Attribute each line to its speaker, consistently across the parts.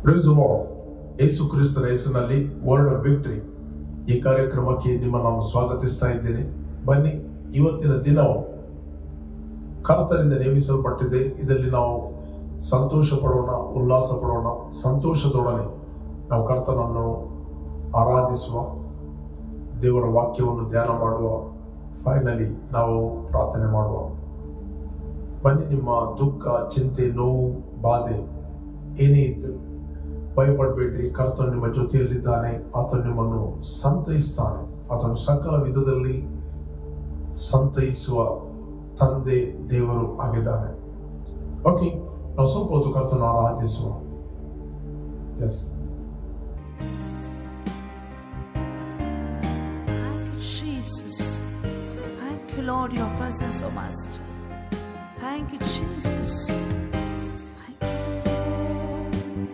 Speaker 1: Price lord ಯೇಸು ಕ್ರಿಸ್ತನ ಹೆಸರಿನಲ್ಲಿ world of victory ಈ ಕಾರ್ಯಕ್ರಮಕ್ಕೆ ನಿಮ್ಮ ನಾನು ಸ್ವಾಗತಿಸ್ತಾ ಇದ್ದೇನೆ ಬನ್ನಿ ಇವತ್ತಿನ ದಿನವು ಕರ್ತನಿಂದ ನೇಮಿಸಲ್ಪಟ್ಟಿದೆ ಇದರಲ್ಲಿ ನಾವು ಸಂತೋಷ ಪಡೋಣ ಉಲ್ಲಾಸ ಪಡೋಣ ಸಂತೋಷದೊಡನೆ ನಾವು ಕರ್ತನನ್ನು ಆರಾಧಿಸುವ ದೇವರ ವಾಕ್ಯವನ್ನು ಧ್ಯಾನ ಮಾಡುವ ಫೈನಲಿ ನಾವು ಪ್ರಾರ್ಥನೆ ಮಾಡುವ ಬನ್ನಿ ನಿಮ್ಮ ದುಃಖ ಚಿಂತೆ ನೋವು ಬಾಧೆ ಏನೇ ಇದ್ದರು ಭಯಪಡಬೇಡ್ರಿ ಕರ್ತನು ನಿಮ್ಮ ಜೊತೆಯಲ್ಲಿದ್ದಾನೆ ಆತನು ನಿಮ್ಮನ್ನು ಸಂತೈಸ್ತಾನೆ ಆತನು ಸಕಲ ವಿಧದಲ್ಲಿ ಸಂತೈಸುವ ತಂದೆ ದೇವರು ಆಗಿದ್ದಾನೆ ಓಕೆ ನಾವು ಸ್ವಲ್ಪ ಹೊತ್ತು ಕರ್ತನು ಆರಾಧಿಸುವ yes
Speaker 2: Thank you, Jesus. Thank you, Lord, your presence, O Master. Thank you, Jesus. Thank you.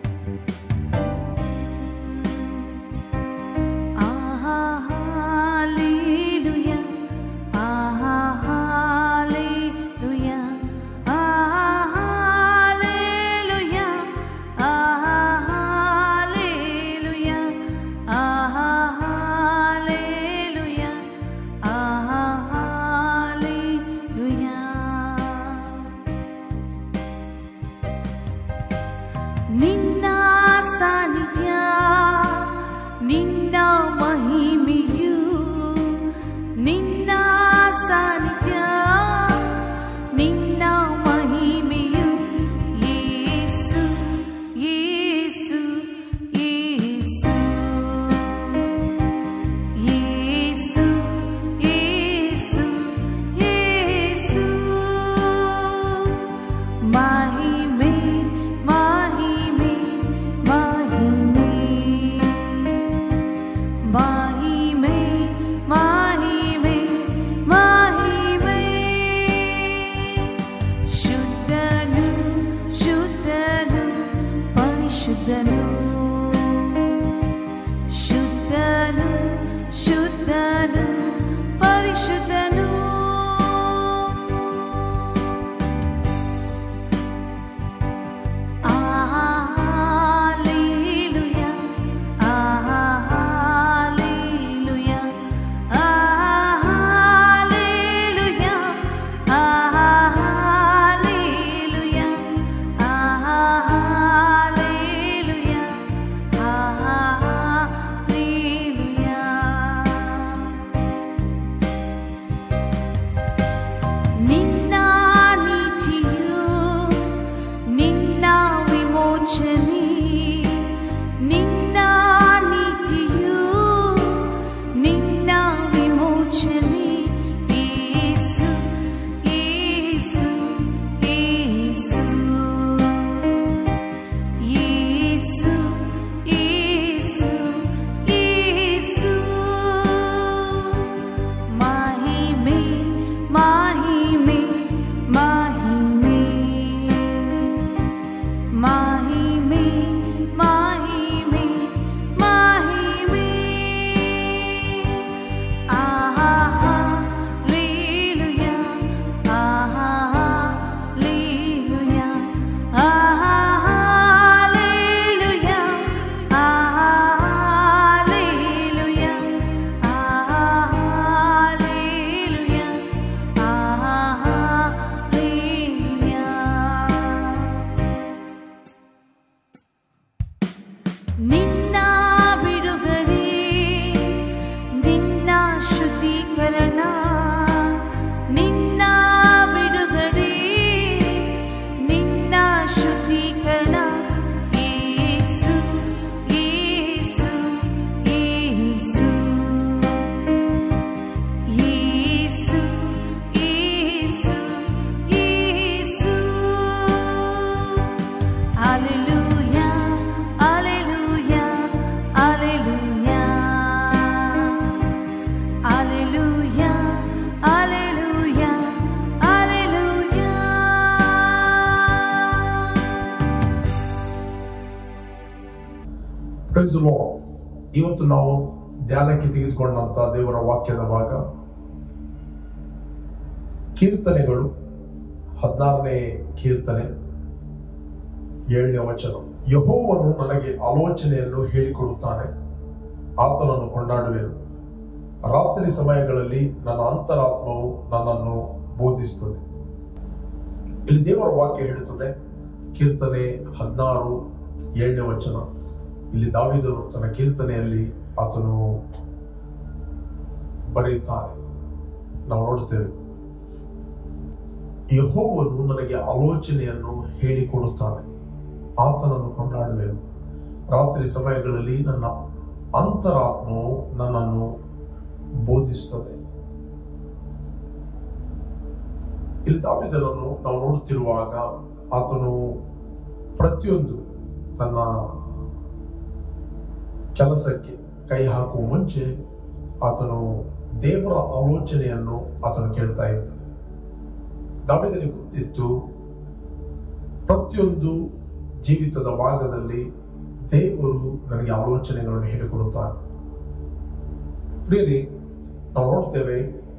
Speaker 2: Ah, hallelujah. Ah, hallelujah. Ah, hallelujah. Ah, hallelujah. Ah, hallelujah. Ah, hallelujah. ನಿನ್ನ ಸಾನ್ನಿಧ್ಯ ನಿನ್ನ ಮಹಿಮೆಯು ನಿನ್ನ ಸಾನ್ನಿಧ್ಯ ನಿನ್ನ ಮಹಿಮೆಯು ಯೇಸು ಯೇಸು ಯೇಸು ಯೇಸು ಯೇಸು ಯೇಸು ಮಹಿಮೆ ಮಹಿಮೆ ಮಹಿಮೆ ಮಹಿಮೆ ಮಹಿಮೆ ಮಹಿಮೆ ಶುದ್ಧನು ಶುದ್ಧನು ಪರಿಶುದ್ಧನು ಶುದ್ಧನು ಶುದ್ಧನು ಪರಿಶುದ್ಧನು Hallelujah. Hallelujah. Hallelujah. Hallelujah. Hallelujah. Hallelujah. ನಿನ್ನ ನೀತಿಯು ನಿನ್ನ ವಿಮೋಚನೆ ನಿನ್ನ ನೀತಿಯು ನಿನ್ನ ವಿಮೋಚನೆ ಯೇಸು ಯೇಸು ಯೇಸು ಯೇಸು ಯೇಸು ಯೇಸು ಮಹಿಮೆ ಮಹಿಮೆ ಮಹಿಮೆ ಮಹಿಮೆ ಮಹಿಮೆ ಮಹಿಮೆ ಆಹಾ ಲೇಲುಯ ಆಹಾ ಲೇಲುಯ ಆಹಾ ಲೇಲುಯ ಆಹಾ ಲೇಲುಯ ಆಹಾ ಲೇಲುಯ ಆಹಾ ಲೇಲುಯ ನಿನ್ನ ಬಿಡುಗಡೆ ನಿನ್ನ ಶುದ್ಧೀಕರಣ ನಿನ್ನ ಬಿಡುಗಡೆ ನಿನ್ನ ಶುದ್ಧೀಕರಣ Yesu Yesu Yesu Yesu Yesu Yesu Hallelujah, hallelujah, hallelujah. Hallelujah, hallelujah, hallelujah.
Speaker 1: Praise Lord ಇವತ್ತು ನಾವು ಧ್ಯಾನಕ್ಕೆ ತೆಗೆದುಕೊಂಡಂತ ದೇವರ ವಾಕ್ಯದ ಭಾಗ ಕೀರ್ತನೆಗಳು ಹದಿನಾರನೇ ಕೀರ್ತನೆ ಏಳನೇ ವಚನ ಯಹೋವನು ನನಗೆ ಆಲೋಚನೆಯನ್ನು ಹೇಳಿಕೊಡುತ್ತಾನೆ ಆತನನ್ನು ಕೊಂಡಾಡುವೆನು ರಾತ್ರಿ ಸಮಯಗಳಲ್ಲಿ ನನ್ನ ಅಂತರಾತ್ಮವು ನನ್ನನ್ನು ಬೋಧಿಸುತ್ತದೆ ಇಲ್ಲಿ ದೇವರ ವಾಕ್ಯ ಹೇಳುತ್ತದೆ ಕೀರ್ತನೆ ಹದಿನಾರು ಏಳನೇ ವಚನ ಇಲ್ಲಿ ದಾವಿದನು ತನ್ನ ಕೀರ್ತನೆಯಲ್ಲಿ ಆತನು ಬರೆಯುತ್ತಾನೆ ನಾವು ನೋಡುತ್ತೇವೆ ಯಹೋವನು ನನಗೆ ಆಲೋಚನೆಯನ್ನು ಹೇಳಿಕೊಡುತ್ತಾನೆ ಆತನನ್ನು ಕೊಂಡಾಡುವೆನು ರಾತ್ರಿ ಸಮಯಗಳಲ್ಲಿ ನನ್ನ ಅಂತರಾತ್ಮವು ನನ್ನನ್ನು ಬೋಧಿಸುತ್ತದೆ ಇಲ್ಲಿ ದಾವಿದನನ್ನು ನಾವು ನೋಡುತ್ತಿರುವಾಗ ಆತನು ಪ್ರತಿಯೊಂದು ತನ್ನ ಕೆಲಸಕ್ಕೆ ಕೈ ಹಾಕುವ ಮುಂಚೆ ಆತನು ದೇವರ ಆಲೋಚನೆಯನ್ನು ಆತನು ಕೇಳ್ತಾ ಇದ್ದ ದಾವಿದನಿಗೆ ಗೊತ್ತಿತ್ತು ಪ್ರತಿಯೊಂದು ಜೀವಿತದ ಭಾಗದಲ್ಲಿ ದೇವರು ನನಗೆ ಆಲೋಚನೆಗಳನ್ನು ಹೇಳಿಕೊಡುತ್ತಾನೆ ಪ್ರಿಯರಿ ನಾವು ನೋಡ್ತೇವೆ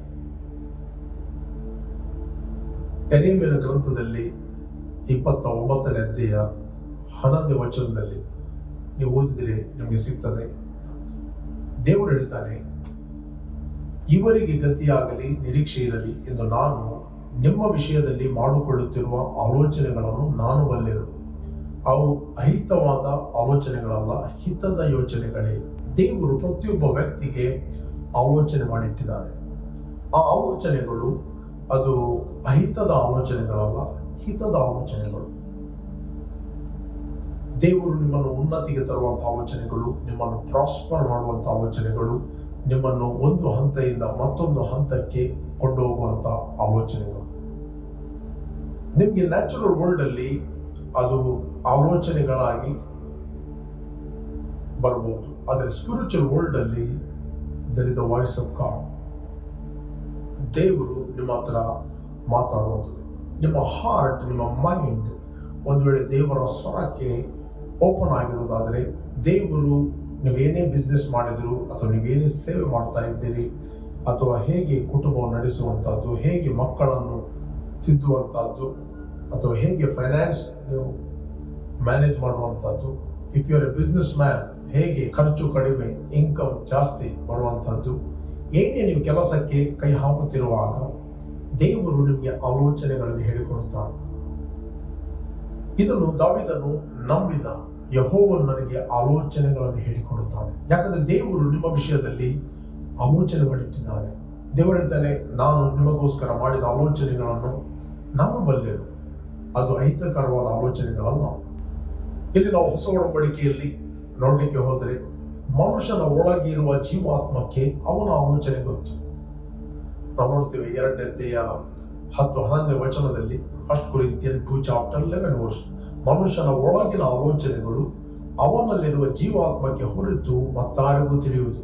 Speaker 1: ಎರೇಮಿಯನ ಗ್ರಂಥದಲ್ಲಿ ಇಪ್ಪತ್ತ ಒಂಬತ್ತನೇ ಅಧ್ಯಾಯ ಹನ್ನೊಂದನೇ ವಚನದಲ್ಲಿ ನೀವು ಓದಿದರೆ ನಿಮಗೆ ಸಿಗ್ತದೆ ದೇವರು ಹೇಳ್ತಾನೆ ಇವರಿಗೆ ಗತಿಯಾಗಲಿ ನಿರೀಕ್ಷೆ ಇರಲಿ ಎಂದು ನಾನು ನಿಮ್ಮ ವಿಷಯದಲ್ಲಿ ಮಾಡಿಕೊಳ್ಳುತ್ತಿರುವ ಆಲೋಚನೆಗಳನ್ನು ನಾನು ಬಲ್ಲೆನು ಅವು ಅಹಿತವಾದ ಆಲೋಚನೆಗಳಲ್ಲ ಹಿತದ ಯೋಚನೆಗಳೇ ದೇವರು ಪ್ರತಿಯೊಬ್ಬ ವ್ಯಕ್ತಿಗೆ ಆಲೋಚನೆ ಮಾಡಿಟ್ಟಿದ್ದಾರೆ ಆ ಆಲೋಚನೆಗಳು ಅದು ಅಹಿತದ ಆಲೋಚನೆಗಳಲ್ಲ ಹಿತದ ಆಲೋಚನೆಗಳು ದೇವರು ನಿಮ್ಮನ್ನು ಉನ್ನತಿಗೆ ತರುವಂತಹ ಆಲೋಚನೆಗಳು ನಿಮ್ಮನ್ನು ಪ್ರಾಸ್ಪರ್ ಮಾಡುವಂತ ಆಲೋಚನೆಗಳು ನಿಮ್ಮನ್ನು ಒಂದು ಹಂತದಿಂದ ಮತ್ತೊಂದು ಹಂತಕ್ಕೆ ಕೊಂಡೋಗುವಂತ ಆಲೋಚನೆಗಳು ನಿಮಗೆ ನ್ಯಾಚುರಲ್ ವರ್ಲ್ಡ್ ಅಲ್ಲಿ ಅದು ಆಲೋಚನೆಗಳಾಗಿ ಬರಬಹುದು ಆದರೆ ಸ್ಪಿರಿಚುವಲ್ ವರ್ಲ್ಡ್ ಅಲ್ಲಿ there is the voice of God ದೇವರು ನಿಮ್ಮ ಹತ್ರ ಮಾತಾಡುವಂಥದ್ದು ನಿಮ್ಮ ಹಾರ್ಟ್ ನಿಮ್ಮ ಮೈಂಡ್ ಒಂದು ವೇಳೆ ದೇವರ ಸ್ವರಕ್ಕೆ ಓಪನ್ ಆಗಿರುವುದಾದರೆ ದೇವರು ನೀವೇನೇ ಬಿಸ್ನೆಸ್ ಮಾಡಿದ್ರು ಅಥವಾ ನೀವೇನೇ ಸೇವೆ ಮಾಡ್ತಾ ಇದ್ದೀರಿ ಅಥವಾ ಹೇಗೆ ಕುಟುಂಬವನ್ನು ನಡೆಸುವಂಥದ್ದು ಹೇಗೆ ಮಕ್ಕಳನ್ನು ತಿದ್ದುವಂಥದ್ದು ಅಥವಾ ಹೇಗೆ ಫೈನಾನ್ಸ್ ನೀವು ಮ್ಯಾನೇಜ್ ಮಾಡುವಂಥದ್ದು if you are a business man ಹೇಗೆ ಖರ್ಚು ಕಡಿಮೆ ಇನ್ಕಮ್ ಜಾಸ್ತಿ ಬರುವಂಥದ್ದು ಏನೇ ನೀವು ಕೆಲಸಕ್ಕೆ ಕೈ ಹಾಕುತ್ತಿರುವಾಗ ದೇವರು ನಿಮಗೆ ಆಲೋಚನೆಗಳನ್ನು ಹೇಳಿಕೊಡುತ್ತಾನೆ ಇದನ್ನು ದಾವಿದನು ನಂಬಿದ ಯಹೋವನು ನನಗೆ ಆಲೋಚನೆಗಳನ್ನು ಹೇಳಿಕೊಡುತ್ತಾನೆ ಯಾಕಂದ್ರೆ ದೇವರು ನಿಮ್ಮ ವಿಷಯದಲ್ಲಿ ಆಲೋಚನೆ ಮಾಡಿಟ್ಟಿದ್ದಾನೆ ದೇವರು ಹೇಳ್ತಾನೆ ನಾನು ನಿಮಗೋಸ್ಕರ ಮಾಡಿದ ಆಲೋಚನೆಗಳನ್ನು ನಾನು ಬಲ್ಲೆನು ಅದು ಅಹಿತಕರವಾದ ಆಲೋಚನೆಗಳಲ್ಲ ಇಲ್ಲಿ ನಾವು ಹೊಸ ಒಡಂಬಡಿಕೆಯಲ್ಲಿ ನೋಡಲಿಕ್ಕೆ ಹೋದರೆ ಮನುಷ್ಯನ ಒಳಗೆ ಇರುವ ಜೀವಾತ್ಮಕ್ಕೆ ಅವನ ಆಲೋಚನೆ ಗೊತ್ತು ನಾವು ನೋಡ್ತೇವೆ ಎರಡನೇ ಅಧ್ಯಾಯ ಹತ್ತು ಹನ್ನೊಂದನೇ ವಚನದಲ್ಲಿ first Corinthian two chapter eleven verse ಮನುಷ್ಯನ ಒಳಗಿನ ಆಲೋಚನೆಗಳು ಅವನಲ್ಲಿರುವ ಜೀವಾತ್ಮಕ್ಕೆ ಹೊರತು ಮತ್ತಾರಿಗೂ ತಿಳಿಯುವುದು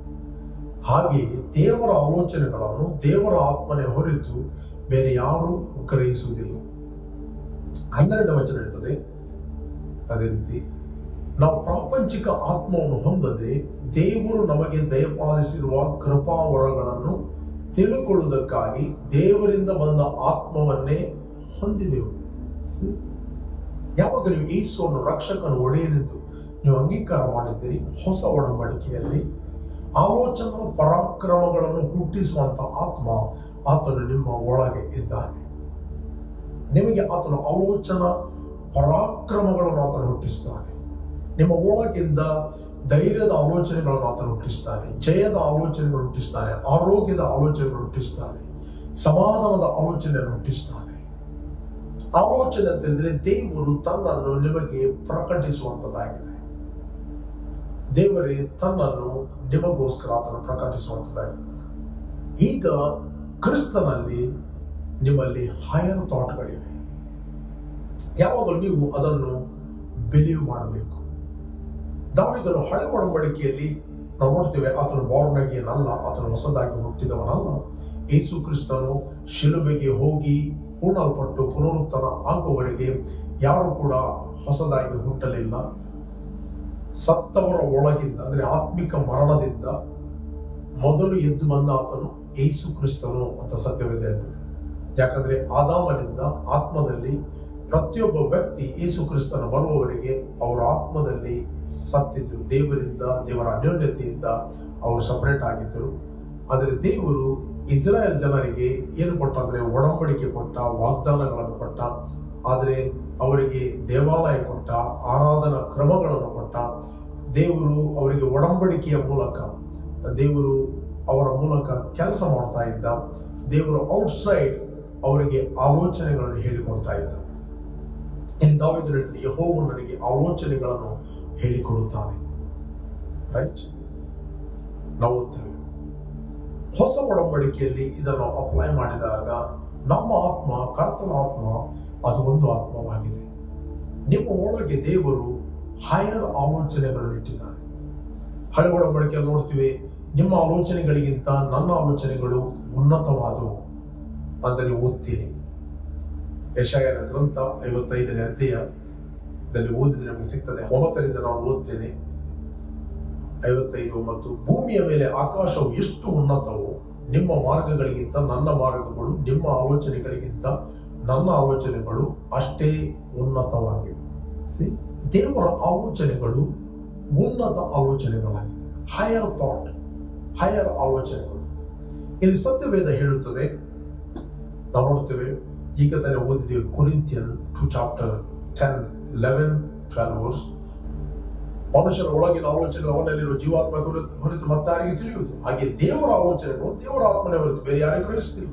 Speaker 1: ಹಾಗೆ ದೇವರ ಆಲೋಚನೆಗಳನ್ನು ದೇವರ ಆತ್ಮನೆ ಹೊರತು ಬೇರೆ ಯಾರೂ ಗ್ರಹಿಸುವುದಿಲ್ಲ ಹನ್ನೆರಡನೇ ವಚನ ಇರ್ತದೆ ಅದೇ ರೀತಿ ನಾವು ಪ್ರಾಪಂಚಿಕ ಆತ್ಮವನ್ನು ಹೊಂದದೆ ದೇವರು ನಮಗೆ ದಯಪಾಲಿಸಿರುವ ಕೃಪಾವರಗಳನ್ನು ತಿಳುಕೊಳ್ಳುವುದಕ್ಕಾಗಿ ದೇವರಿಂದ ಬಂದ ಆತ್ಮವನ್ನೇ ಹೊಂದಿದೆವು See? ಯಾವಾಗ ನೀವು ಯೇಸುವನ್ನು ರಕ್ಷಕನ ಒಡೆಯನೆಂದು ನೀವು ಅಂಗೀಕಾರ ಮಾಡಿದ್ದೀರಿ ಹೊಸ ಒಡಂಬಡಿಕೆಯಲ್ಲಿ ಆಲೋಚನಾ ಪರಾಕ್ರಮಗಳನ್ನು ಹುಟ್ಟಿಸುವಂತ ಆತ್ಮ ಆತನು ನಿಮ್ಮ ಒಳಗೆ ಇದ್ದಾನೆ ನಿಮಗೆ ಆತನ ಆಲೋಚನಾ ಪರಾಕ್ರಮಗಳನ್ನು ಆತನು ಹುಟ್ಟಿಸ್ತಾನೆ ನಿಮ್ಮ ಒಳಗಿಂದ ಧೈರ್ಯದ ಆಲೋಚನೆಗಳನ್ನು ಆತನು ಹುಟ್ಟಿಸ್ತಾನೆ ಜಯದ ಆಲೋಚನೆಗಳು ಹುಟ್ಟಿಸ್ತಾನೆ ಆರೋಗ್ಯದ ಆಲೋಚನೆಗಳು ಹುಟ್ಟಿಸ್ತಾನೆ ಸಮಾಧಾನದ ಆಲೋಚನೆಯನ್ನು ಹುಟ್ಟಿಸ್ತಾನೆ ಆಲೋಚನೆ ಅಂತ ಹೇಳಿದ್ರೆ ದೇವರು ತನ್ನನ್ನು ನಿಮಗೆ ಪ್ರಕಟಿಸುವಂತದ್ದಾಗಿದೆ ದೇವರೇ ತನ್ನನ್ನು ನಿಮಗೋಸ್ಕರ ಆತನು ಪ್ರಕಟಿಸುವಂತದ್ದಾಗಿದೆ ಈಗ ಕ್ರಿಸ್ತನಲ್ಲಿ ನಿಮ್ಮಲ್ಲಿ ಹೈಯರ್ ಥಾಟ್ಗಳಿವೆ ಯಾವಾಗ ನೀವು ಅದನ್ನು ಬಿಲೀವ್ ಮಾಡಬೇಕು ದಾವಿದನು ಹಳೆ ಒಡಂಬಡಿಕೆಯಲ್ಲಿ ನಾವು ನೋಡ್ತೇವೆ ಆತನು ಬಾರ್ನಗೇನಲ್ಲ ಆತನು ಹೊಸದಾಗಿ ಹುಟ್ಟಿದವನಲ್ಲ ಯೇಸು ಕ್ರಿಸ್ತನು ಶಿಲುಬೆಗೆ ಹೋಗಿ ಹೂಣಲ್ಪಟ್ಟು ಪುನರುತ್ಥಾನ ಆಗುವವರೆಗೆ ಯಾರು ಕೂಡ ಹೊಸದಾಗಿ ಹುಟ್ಟಲಿಲ್ಲ ಸತ್ತವರ ಒಳಗಿಂದ ಅಂದ್ರೆ ಆತ್ಮಿಕ ಮರಣದಿಂದ ಮೊದಲು ಎದ್ದು ಬಂದ ಆತನು ಯೇಸು ಕ್ರಿಸ್ತನು ಅಂತ ಸತ್ಯವೇದ ಹೇಳ್ತದೆ ಯಾಕಂದ್ರೆ ಆದಾಮನಿಂದ ಆತ್ಮದಲ್ಲಿ ಪ್ರತಿಯೊಬ್ಬ ವ್ಯಕ್ತಿ ಯೇಸು ಕ್ರಿಸ್ತನ ಬರುವವರೆಗೆ ಅವರ ಆತ್ಮದಲ್ಲಿ ಸತ್ತಿದ್ರು ದೇವರಿಂದ ದೇವರ ಅನ್ಯೋನ್ಯತೆಯಿಂದ ಅವರು ಸಪರೇಟ್ ಆಗಿದ್ದರು ಆದರೆ ದೇವರು ಇಸ್ರಾಯೇಲ್ ಜನರಿಗೆ ಏನು ಕೊಟ್ಟ ಅಂದ್ರೆ ಒಡಂಬಡಿಕೆ ಕೊಟ್ಟ ವಾಗ್ದಾನಗಳನ್ನು ಕೊಟ್ಟ ಆದರೆ ಅವರಿಗೆ ದೇವಾಲಯ ಕೊಟ್ಟ ಆರಾಧನಾ ಕ್ರಮಗಳನ್ನು ಕೊಟ್ಟ ದೇವರು ಅವರಿಗೆ ಒಡಂಬಡಿಕೆಯ ಮೂಲಕ ದೇವರು ಅವರ ಮೂಲಕ ಕೆಲಸ ಮಾಡ್ತಾ ಇದ್ದ ದೇವರು ಔಟ್ಸೈಡ್ ಅವರಿಗೆ ಆಲೋಚನೆಗಳನ್ನು ಹೇಳಿಕೊಡ್ತಾ ಇದ್ದ ಇಲ್ಲಿ ದಾವಿದ್ರು ಹೇಳ್ತಾರೆ ಯಹೋವು ನನಗೆ ಆಲೋಚನೆಗಳನ್ನು ಹೇಳಿಕೊಡುತ್ತಾನೆ ರೈಟ್ ನಾವು ಓದ್ತೇವೆ ಹೊಸ ಒಡಂಬಡಿಕೆಯಲ್ಲಿ ಇದನ್ನು ಅಪ್ಲೈ ಮಾಡಿದಾಗ ನಮ್ಮ ಆತ್ಮ ಕರ್ತನ ಆತ್ಮ ಅದು ಒಂದು ಆತ್ಮವಾಗಿದೆ ನಿಮ್ಮ ಒಳಗೆ ದೇವರು ಹೈಯರ್ ಆಲೋಚನೆಗಳನ್ನು ಇಟ್ಟಿದ್ದಾನೆ ಹಳೆ ಒಡಂಬಡಿಕೆಯಲ್ಲಿ ನೋಡ್ತೀವಿ ನಿಮ್ಮ ಆಲೋಚನೆಗಳಿಗಿಂತ ನನ್ನ ಆಲೋಚನೆಗಳು ಉನ್ನತವಾದವು ಅಂತ ನೀವು ಓದ್ತೀರಿ ಯಶಾಯನ ಗ್ರಂಥ ಐವತ್ತೈದನೇ ಅಧ್ಯಾಯದಲ್ಲಿ ಓದಿದ್ರೆ ನಮಗೆ ಸಿಗ್ತದೆ ಒಂಬತ್ತರಿಂದ ನಾನು ಓದ್ತೇನೆ ಐವತ್ತೈದು ಮತ್ತು ಭೂಮಿಯ ಮೇಲೆ ಆಕಾಶವು ಎಷ್ಟು ಉನ್ನತವೋ ನಿಮ್ಮ ಮಾರ್ಗಗಳಿಗಿಂತ ನನ್ನ ಮಾರ್ಗಗಳು ನಿಮ್ಮ ಆಲೋಚನೆಗಳಿಗಿಂತ ನನ್ನ ಆಲೋಚನೆಗಳು ಅಷ್ಟೇ ಉನ್ನತವಾಗಿವೆ See? ದೇವರ ಆಲೋಚನೆಗಳು ಉನ್ನತ ಆಲೋಚನೆಗಳಾಗಿದೆ ಹೈಯರ್ ಥಾಟ್ ಹೈಯರ್ ಆಲೋಚನೆಗಳು ಇಲ್ಲಿ ಸತ್ಯವೇದ ಹೇಳುತ್ತದೆ ನಾವು ನೋಡ್ತೇವೆ ಈಗ ತಾನೇ ಓದಿದ್ದೇವೆ Corinthian two chapter ten eleven twelve verse ಮನುಷ್ಯನ ಒಳಗಿನ ಆಲೋಚನೆ ಅವನಲ್ಲಿರುವ ಜೀವಾತ್ಮ ಹೊರತು ಹೊರತು ಮತ್ತಾರಿಗೆ ತಿಳಿಯುವುದು ಹಾಗೆ ದೇವರ ಆಲೋಚನೆಗಳು ದೇವರ ಆತ್ಮನೇ ಹೊರತು ಬೇರೆ ಯಾರಿಗೂ ಗ್ರಹಿಸುತ್ತಿಲ್ಲ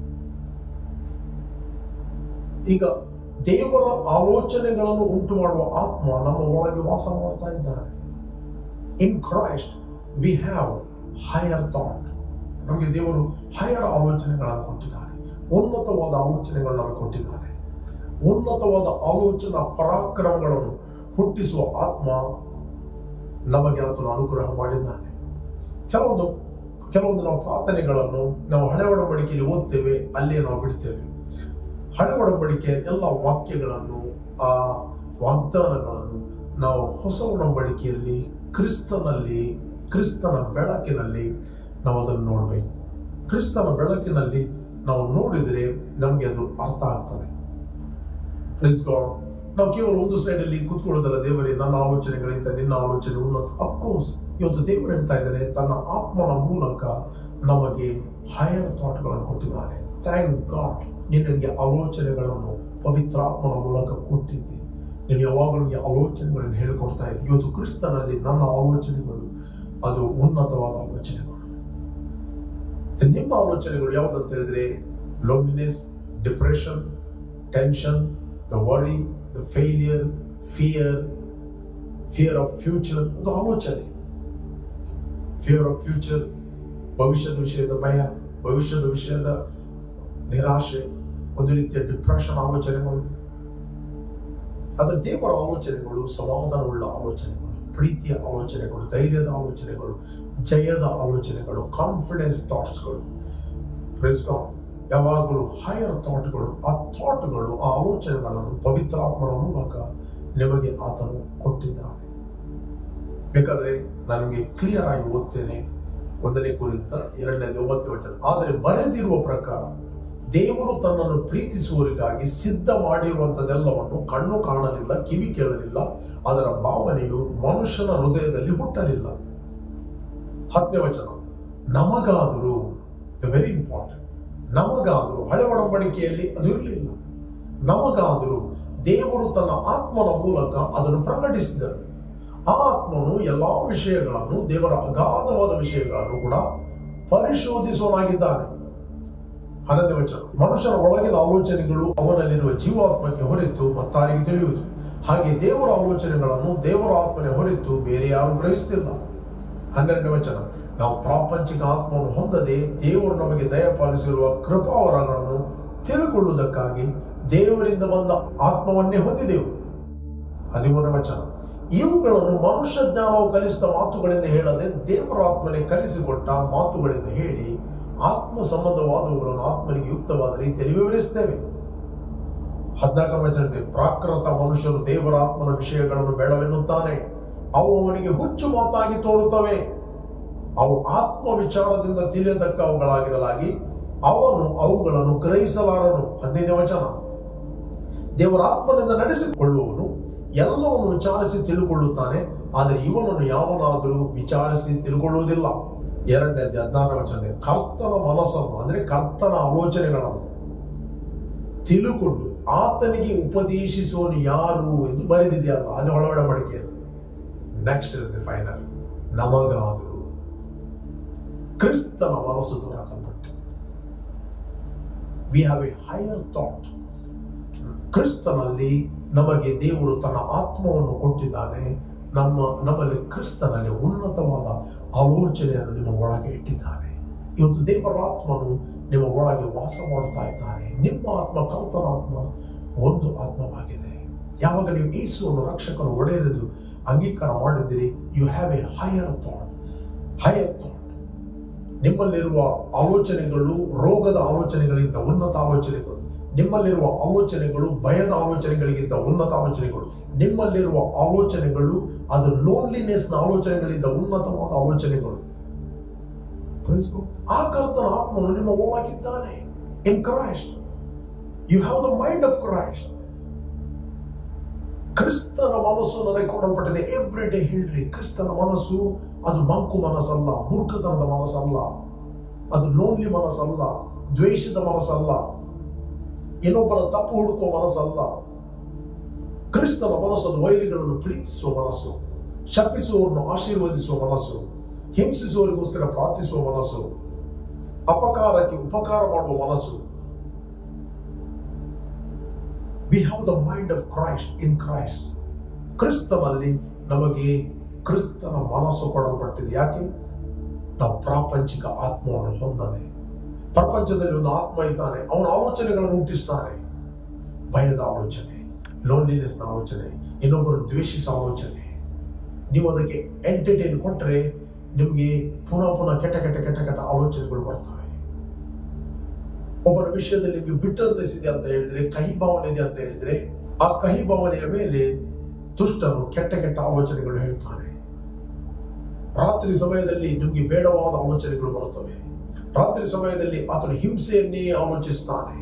Speaker 1: ಈಗ ದೇವರ ಆಲೋಚನೆಗಳನ್ನು ಉಂಟು ಮಾಡುವ ಆತ್ಮ ನಮ್ಮ ಒಳಗೆ ವಾಸ ಮಾಡ್ತಾ ಇದ್ದಾನೆ in Christ we have higher thought ನಮಗೆ ದೇವರು ಹೈಯರ್ ಆಲೋಚನೆಗಳನ್ನು ಕೊಟ್ಟಿದ್ದಾನೆ ಉನ್ನತವಾದ ಆಲೋಚನೆಗಳು ನಮಗೆ ಕೊಟ್ಟಿದ್ದಾನೆ ಉನ್ನತವಾದ ಆಲೋಚನಾ ಪರಾಕ್ರಮಗಳನ್ನು ಹುಟ್ಟಿಸುವ ಆತ್ಮ ನಮಗೆ ಆತನು ಅನುಗ್ರಹ ಮಾಡಿದ್ದಾನೆ ಕೆಲವೊಂದು ಕೆಲವೊಂದು ನಾವು ಪ್ರಾರ್ಥನೆಗಳನ್ನು ನಾವು ಹಳೆ ಒಡಂಬಡಿಕೆಯಲ್ಲಿ ಓದ್ತೇವೆ ಅಲ್ಲಿಯೇ ನಾವು ಬಿಡ್ತೇವೆ ಹಳೆ ಒಡಂಬಡಿಕೆ ಎಲ್ಲ ವಾಕ್ಯಗಳನ್ನು ಆ ವಾಗ್ದಾನಗಳನ್ನು ನಾವು ಹೊಸ ಒಡಂಬಡಿಕೆಯಲ್ಲಿ ಕ್ರಿಸ್ತನಲ್ಲಿ ಕ್ರಿಸ್ತನ ಬೆಳಕಿನಲ್ಲಿ ನಾವು ಅದನ್ನು ನೋಡಬೇಕು ಕ್ರಿಸ್ತನ ಬೆಳಕಿನಲ್ಲಿ ನಾವು ನೋಡಿದರೆ ನಮಗೆ ಅದು ಅರ್ಥ ಆಗ್ತದೆ Praise God. ನಾವು ಕೇವಲ ಒಂದು ಸೈಡಲ್ಲಿ ಕೂತ್ಕೊಳ್ಳೋದಲ್ಲ ದೇವರೇ ನನ್ನ ಆಲೋಚನೆಗಳಿಂದ ನಿನ್ನ ಆಲೋಚನೆ ಉನ್ನತ ಅಫ್ಕೋರ್ಸ್ ಇವತ್ತು ದೇವರು ಹೇಳ್ತಾ ಇದ್ದಾರೆ ತನ್ನ ಆತ್ಮನ ಮೂಲಕ ನಮಗೆ ಹೈಯರ್ ಥಾಟ್ಗಳನ್ನು ಕೊಟ್ಟಿದ್ದಾನೆ ಥ್ಯಾಂಕ್ ಗಾಡ್ ನೀನು ನನಗೆ ಆಲೋಚನೆಗಳನ್ನು ಪವಿತ್ರಾತ್ಮನ ಮೂಲಕ ಕೊಟ್ಟಿದ್ದೆ ನೀನು ಯಾವಾಗಲೂ ನನಗೆ ಆಲೋಚನೆಗಳನ್ನು ಹೇಳಿಕೊಡ್ತಾ ಇದ್ದೆ ಇವತ್ತು ಕ್ರಿಸ್ತನಲ್ಲಿ ನನ್ನ ಆಲೋಚನೆಗಳು ಅದು ಉನ್ನತವಾದ ಆಲೋಚನೆಗಳು ನಿಮ್ಮ ಆಲೋಚನೆಗಳು ಯಾವುದಂತ ಹೇಳಿದ್ರೆ loneliness depression tension the worry the failure fear fear of future ಒಂದು ಆಲೋಚನೆ ಫಿಯರ್ ಆಫ್ ಫ್ಯೂಚರ್ ಭವಿಷ್ಯದ ವಿಷಯದ ಭಯ ಭವಿಷ್ಯದ ವಿಷಯದ ನಿರಾಶೆ ಒಂದು ರೀತಿಯ ಡಿಪ್ರೆಷನ್ ಆಲೋಚನೆಗಳು ಅದರ ದೇವರ ಆಲೋಚನೆಗಳು ಸಮಾಧಾನವುಳ್ಳ ಆಲೋಚನೆಗಳು ಪ್ರೀತಿಯ ಆಲೋಚನೆಗಳು ಧೈರ್ಯದ ಆಲೋಚನೆಗಳು ಜಯದ ಆಲೋಚನೆಗಳು ಕಾನ್ಫಿಡೆನ್ಸ್ ಥಾಟ್ಸ್ಗಳು ಯಾವಾಗಲೂ ಹೈಯರ್ ಥಾಟ್ಗಳು ಆ ಥಾಟ್ಗಳು ಆ ಆಲೋಚನೆಗಳನ್ನು ಪವಿತ್ರಾತ್ಮನ ಮೂಲಕ ನಿಮಗೆ ಆತನು ಕೊಟ್ಟಿದ್ದಾನೆ ಬೇಕಾದ್ರೆ ನನಗೆ ಕ್ಲಿಯರ್ ಆಗಿ ಓದ್ತೇನೆ ಒಂದನೇ ಕುರಿತ ಎರಡನೇ ಒಂಬತ್ತನೇ ವಚನ ಆದರೆ ಬರೆದಿರುವ ಪ್ರಕಾರ ದೇವರು ತನ್ನನ್ನು ಪ್ರೀತಿಸುವವರಿಗಾಗಿ ಸಿದ್ಧ ಮಾಡಿರುವಂಥದ್ದೆಲ್ಲವನ್ನು ಕಣ್ಣು ಕಾಣಲಿಲ್ಲ ಕಿವಿ ಕೇಳಲಿಲ್ಲ ಅದರ ಭಾವನೆಯು ಮನುಷ್ಯನ ಹೃದಯದಲ್ಲಿ ಹುಟ್ಟಲಿಲ್ಲ ಹತ್ತನೇ ವಚನ ನಮಗಾದರೂ ವೆರಿ ಇಂಪಾರ್ಟೆಂಟ್ ನಮಗಾದರೂ ಹಳೆ ಒಡಂಬಡಿಕೆಯಲ್ಲಿ ಅದು ಇರಲಿಲ್ಲ ನಮಗಾದರೂ ದೇವರು ತನ್ನ ಆತ್ಮನ ಮೂಲಕ ಅದನ್ನು ಪ್ರಕಟಿಸಿದರು ಆ ಆತ್ಮನು ಎಲ್ಲಾ ವಿಷಯಗಳನ್ನು ದೇವರ ಅಗಾಧವಾದ ವಿಷಯಗಳನ್ನು ಕೂಡ ಪರಿಶೋಧಿಸುವನಾಗಿದ್ದಾನೆ ಹನ್ನೊಂದನೇ ವಚನ ಮನುಷ್ಯನ ಒಳಗಿನ ಆಲೋಚನೆಗಳು ಅವನಲ್ಲಿರುವ ಜೀವಾತ್ಮಕ್ಕೆ ಹೊರತು ಮತ್ತಾರಿಗೆ ತಿಳಿಯುವುದು ಹಾಗೆ ದೇವರ ಆಲೋಚನೆಗಳನ್ನು ದೇವರ ಆತ್ಮನೆ ಹೊರತು ಬೇರೆ ಯಾರು ಗ್ರಹಿಸುತ್ತಿಲ್ಲ ಹನ್ನೆರಡನೇ ವಚನ ನಾವು ಪ್ರಾಪಂಚಿಕ ಆತ್ಮವನ್ನು ಹೊಂದದೆ ದೇವರು ನಮಗೆ ದಯಪಾಲಿಸಿರುವ ಕೃಪಾವರಗಳನ್ನು ತಿಳ್ಕೊಳ್ಳುವುದಕ್ಕಾಗಿ ದೇವರಿಂದ ಬಂದ ಆತ್ಮವನ್ನೇ ಹೊಂದಿದೆವು ಹದಿಮೂರನೇ ವಚನ ಇವುಗಳನ್ನು ಮನುಷ್ಯ ಜ್ಞಾನವು ಕಲಿಸಿದ ಮಾತುಗಳಿಂದ ಹೇಳದೆ ದೇವರ ಆತ್ಮನೆ ಕಲಿಸಿಕೊಟ್ಟ ಮಾತುಗಳಿಂದ ಹೇಳಿ ಆತ್ಮ ಸಂಬಂಧವಾದವುಗಳನ್ನು ಆತ್ಮನಿಗೆ ಯುಕ್ತವಾದ ರೀತಿಯಲ್ಲಿ ವಿವರಿಸುತ್ತೇವೆ ಹದಿನಾಲ್ಕನೇ ವಚನಕ್ಕೆ ಪ್ರಾಕೃತ ಮನುಷ್ಯರು ದೇವರ ಆತ್ಮನ ವಿಷಯಗಳನ್ನು ಬೇಡವೆನ್ನುತ್ತಾನೆ ಅವು ಅವನಿಗೆ ಹುಚ್ಚು ಮಾತಾಗಿ ತೋರುತ್ತವೆ ಅವು ಆತ್ಮ ವಿಚಾರದಿಂದ ತಿಳಿಯತಕ್ಕವುಗಳಾಗಿರಲಾಗಿ ಅವನು ಅವುಗಳನ್ನು ಗ್ರಹಿಸಲಾರನು ಹದಿನೈದನೇ ವಚನ ದೇವರ ಆತ್ಮನಿಂದ ನಡೆಸಿಕೊಳ್ಳುವವನು ಎಲ್ಲವನ್ನು ವಿಚಾರಿಸಿ ತಿಳುಕೊಳ್ಳುತ್ತಾನೆ ಆದರೆ ಇವನನ್ನು ಯಾವನಾದರೂ ವಿಚಾರಿಸಿ ತಿಳ್ಕೊಳ್ಳುವುದಿಲ್ಲ ಎರಡನೇ ಹದಿನಾರನೇ ವಚನ ಕರ್ತನ ಮನಸ್ಸನ್ನು ಅಂದ್ರೆ ಕರ್ತನ ಆಲೋಚನೆಗಳನ್ನು ತಿಳುಕೊಂಡು ಆತನಿಗೆ ಉಪದೇಶಿಸುವನು ಯಾರು ಎಂದು ಬರೆದಿದೆಯಲ್ಲ ಅದು ಒಳಗಡೆ ಮಡಿಕೆ ನೆಕ್ಸ್ಟ್ ಇರುತ್ತೆ ಫೈನಲ್ ನಮಗಾದರೂ ಕ್ರಿಸ್ತನ ಮನಸ್ಸು ದೊರಕಲ್ಪಟ್ಟಿದೆ we have a higher thought ಕ್ರಿಸ್ತನಲ್ಲಿ ನಮಗೆ ದೇವರು ತನ್ನ ಆತ್ಮವನ್ನು ಕೊಟ್ಟಿದ್ದಾನೆ ನಮ್ಮ ನಮ್ಮಲ್ಲಿ ಕ್ರಿಸ್ತನಲ್ಲಿ ಉನ್ನತವಾದ ಆಲೋಚನೆಯನ್ನು ನಿಮ್ಮ ಒಳಗೆ ಇಟ್ಟಿದ್ದಾನೆ ಇವತ್ತು ದೇವರ ಆತ್ಮನು ನಿಮ್ಮ ಒಳಗೆ ವಾಸ ಮಾಡ್ತಾ ಇದ್ದಾನೆ ನಿಮ್ಮ ಆತ್ಮ ಕರ್ತನ ಆತ್ಮ ಒಂದು ಆತ್ಮವಾಗಿದೆ ಯಾವಾಗ ನೀವು ಯೇಸುವನ್ನು ರಕ್ಷಕನು ಒಡೆಯಲೆಂದು ಅಂಗೀಕಾರ ಮಾಡಿದ್ದೀರಿ you have a higher thought higher thought ನಿಮ್ಮಲ್ಲಿರುವ ಆಲೋಚನೆಗಳು ರೋಗದ ಆಲೋಚನೆಗಳಿಂದ ಉನ್ನತ ಆಲೋಚನೆಗಳು ನಿಮ್ಮಲ್ಲಿರುವ ಆಲೋಚನೆಗಳು ಭಯದ ಆಲೋಚನೆಗಳಿಗಿಂತ ಉನ್ನತ ಆಲೋಚನೆಗಳು ನಿಮ್ಮಲ್ಲಿರುವ ಆಲೋಚನೆಗಳು ಅದು ಲೋನ್ಲಿನೆಸ್ನ ಆಲೋಚನೆಗಳಿಂದ ಉನ್ನತವಾದ ಆಲೋಚನೆಗಳು Praise God. ಆ ಕರ್ತನ ಆತ್ಮನು ನಿಮ್ಮ ಒಳಗಿದ್ದಾನೆ in Christ you have the mind of Christ ಕ್ರಿಸ್ತನ ಮನಸ್ಸು ನನಗೆ ಕೊಡಲ್ಪಟ್ಟಿದೆ ಎವ್ರಿ ಡೇ ಹೇಳ್ರಿ ಕ್ರಿಸ್ತನ ಮನಸ್ಸು ಅದು ಮಂಕು ಮನಸ್ಸಲ್ಲ ಮೂರ್ಖತನದ ಮನಸ್ಸಲ್ಲ ಅದು ಲೋನ್ಲಿ ಮನಸ್ಸಲ್ಲ ದ್ವೇಷದ ಮನಸ್ಸಲ್ಲ ಇನ್ನೊಬ್ಬರ ತಪ್ಪು ಹುಡುಕುವ ಮನಸ್ಸಲ್ಲ ಕ್ರಿಸ್ತನ ಮನಸ್ಸು ಅದು ವೈರಿಗಳನ್ನು ಪ್ರೀತಿಸುವ ಮನಸ್ಸು ಶಪಿಸುವವರನ್ನು ಆಶೀರ್ವದಿಸುವ ಮನಸ್ಸು ಹಿಂಸಿಸುವವರಿಗೋಸ್ಕರ ಪ್ರಾರ್ಥಿಸುವ ಮನಸ್ಸು ಅಪಕಾರಕ್ಕೆ ಉಪಕಾರ ಮಾಡುವ ಮನಸ್ಸು we have the mind of Christ in Christ ಕ್ರಿಸ್ತನಲ್ಲಿ ನಮಗೆ ಕ್ರಿಸ್ತನ ಮನಸ್ಸು ಕೊಡಲ್ಪಟ್ಟಿದೆ ಯಾಕೆ ನಾವು ಪ್ರಾಪಂಚಿಕ ಆತ್ಮವನ್ನು ಹೊಂದದೆ ಪ್ರಪಂಚದಲ್ಲಿ ಒಂದು ಆತ್ಮ ಇದ್ದಾನೆ ಅವನ ಆಲೋಚನೆಗಳನ್ನು ಹುಟ್ಟಿಸ್ತಾನೆ ಭಯದ ಆಲೋಚನೆ ಲೋನ್ಲಿನೆಸ್ನ ಆಲೋಚನೆ ಇನ್ನೊಬ್ಬರನ್ನು ದ್ವೇಷಿಸೋ ಆಲೋಚನೆ ನೀವು ಅದಕ್ಕೆ ಎಂಟರ್ಟೈನ್ ಕೊಟ್ಟರೆ ನಿಮಗೆ ಪುನಃ ಪುನಃ ಕೆಟ್ಟ ಕೆಟ್ಟ ಕೆಟ್ಟ ಕೆಟ್ಟ ಆಲೋಚನೆಗಳು ಬರ್ತವೆ ಒಬ್ಬರ ವಿಷಯದಲ್ಲಿ ನಿಮಗೆ ಬಿಟ್ಟರ್ನೆಸ್ ಇದೆ ಅಂತ ಹೇಳಿದ್ರೆ ಕಹಿ ಭಾವನೆ ಇದೆ ಅಂತ ಹೇಳಿದ್ರೆ ಆ ಕಹಿ ಭಾವನೆಯ ಮೇಲೆ ದುಷ್ಟನು ಕೆಟ್ಟ ಕೆಟ್ಟ ಆಲೋಚನೆಗಳು ಹೇಳ್ತಾನೆ ರಾತ್ರಿ ಸಮಯದಲ್ಲಿ ನಿಮಗೆ ಬೇಡವಾದ ಆಲೋಚನೆಗಳು ಬರುತ್ತವೆ ರಾತ್ರಿ ಸಮಯದಲ್ಲಿ ಆತನು ಹಿಂಸೆಯನ್ನೇ ಆಲೋಚಿಸ್ತಾನೆ